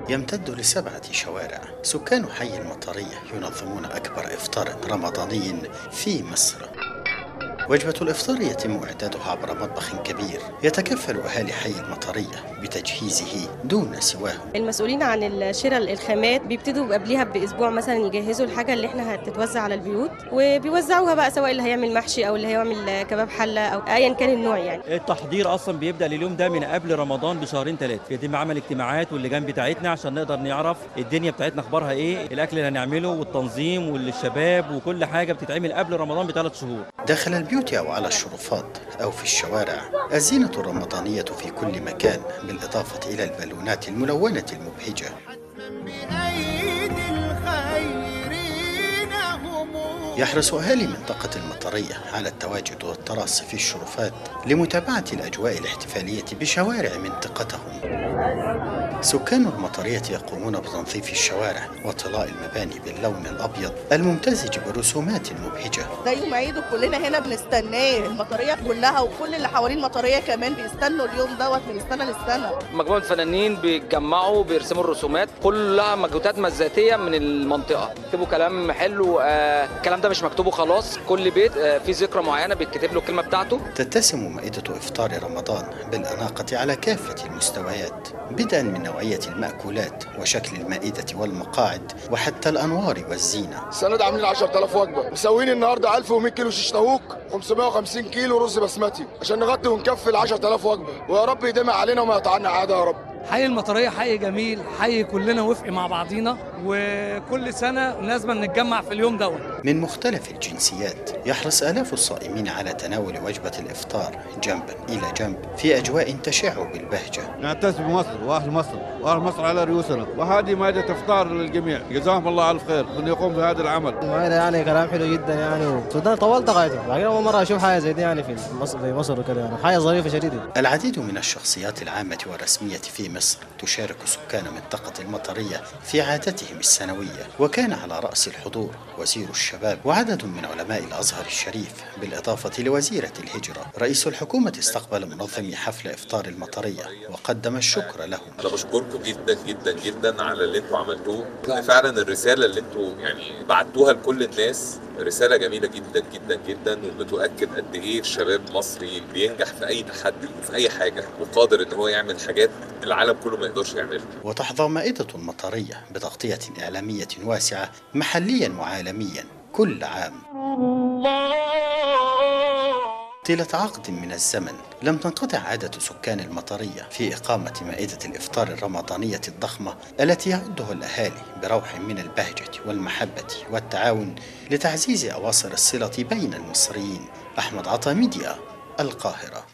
يمتد لسبعة شوارع سكان حي المطرية ينظمون أكبر إفطار رمضاني في مصر وجبة الإفطار يتم إعدادها عبر مطبخ كبير يتكفل أهالي حي المطرية بتجهيزه دون سواه المسؤولين عن شراء الخامات بيبتدوا قبلها باسبوع مثلا يجهزوا الحاجه اللي احنا هتتوزع على البيوت وبيوزعوها بقى سواء اللي هيعمل محشي او اللي هيعمل كباب حله او ايا كان النوع يعني التحضير اصلا بيبدا لليوم ده من قبل رمضان بشهرين ثلاثه يتم عمل اجتماعات واللجان بتاعتنا عشان نقدر نعرف الدنيا بتاعتنا اخبارها ايه الاكل اللي هنعمله والتنظيم والشباب وكل حاجه بتتعمل قبل رمضان بثلاث شهور داخل البيوت أو على الشرفات أو في الشوارع الزينة الرمضانية في كل مكان بالإضافة إلى البالونات الملونة المبهجة بأيدي الخيرين هم يحرص أهالي منطقة المطرية على التواجد والتراص في الشرفات لمتابعة الأجواء الاحتفالية بشوارع منطقتهم سكان المطرية يقومون بتنظيف الشوارع وطلاء المباني باللون الأبيض الممتزج برسومات مبهجة ده يوم عيد وكلنا هنا بنستناه المطريه كلها وكل اللي حوالين المطريه كمان بيستنوا اليوم دوت من السنه للسنه مجموعة فنانين بيتجمعوا بيرسموا الرسومات كلها مجهودات مزاتية من المنطقة يكتبوا كلام حلو آه الكلام ده مش مكتوبه خلاص كل بيت آه في ذكرى معينة بيتكتب له الكلمة بتاعته تتسم مائدة إفطار رمضان بالأناقة على كافة المستويات بدءا من نوعية المأكولات وشكل المائدة والمقاعد وحتى الأنوار والزينة السنه دي عاملين 10000 وجبه مسوين النهارده 1100 كيلو شيش طاووق 550 كيلو رز بسمتي عشان نغطي ونكفي ال 10000 وجبه ويا رب يديمها علينا وما يقطعنا عاده يا رب حي المطرية حي جميل حي كلنا وفق مع بعضينا وكل سنة لازم نتجمع في اليوم دوت من مختلف الجنسيات يحرص آلاف الصائمين على تناول وجبة الإفطار جنبا إلى جنب في أجواء تشع بالبهجة نعتز بمصر واهل مصر واهل مصر على رؤوسنا وهذه مائده افطار للجميع جزاهم الله الف خير من يقوم بهذا العمل المائدة يعني كلام حلو جدا يعني والسودان طولت غايته لكن أول مرة أشوف حاجة زي دي يعني في مصر في مصر وكده يعني حاجة ظريفة شديدة العديد من الشخصيات العامة والرسمية في مصر تشارك سكان منطقة المطرية في عادتهم السنوية وكان على رأس الحضور وزير الشباب وعدد من علماء الأزهر الشريف بالإضافة لوزيرة الهجرة رئيس الحكومة استقبل منظمي حفل إفطار المطرية وقدم الشكر لهم انا بشكركم جدا جدا جدا على اللي انتوا عملتوه لان فعلا الرساله اللي انتوا يعني بعتوها لكل الناس رساله جميله جدا جدا جدا وبتؤكد قد ايه الشباب المصري بينجح في اي تحدي وفي اي حاجه وقادر ان هو يعمل حاجات العالم كله ما يقدرش يعملها وتحظى مائدة المطرية بتغطية إعلامية واسعة محليا وعالميا كل عام طيلة عقد من الزمن لم تنقطع عادة سكان المطرية في إقامة مائدة الإفطار الرمضانية الضخمة التي يعدها الأهالي بروح من البهجة والمحبة والتعاون لتعزيز أواصر الصلة بين المصريين أحمد عطا ميديا القاهرة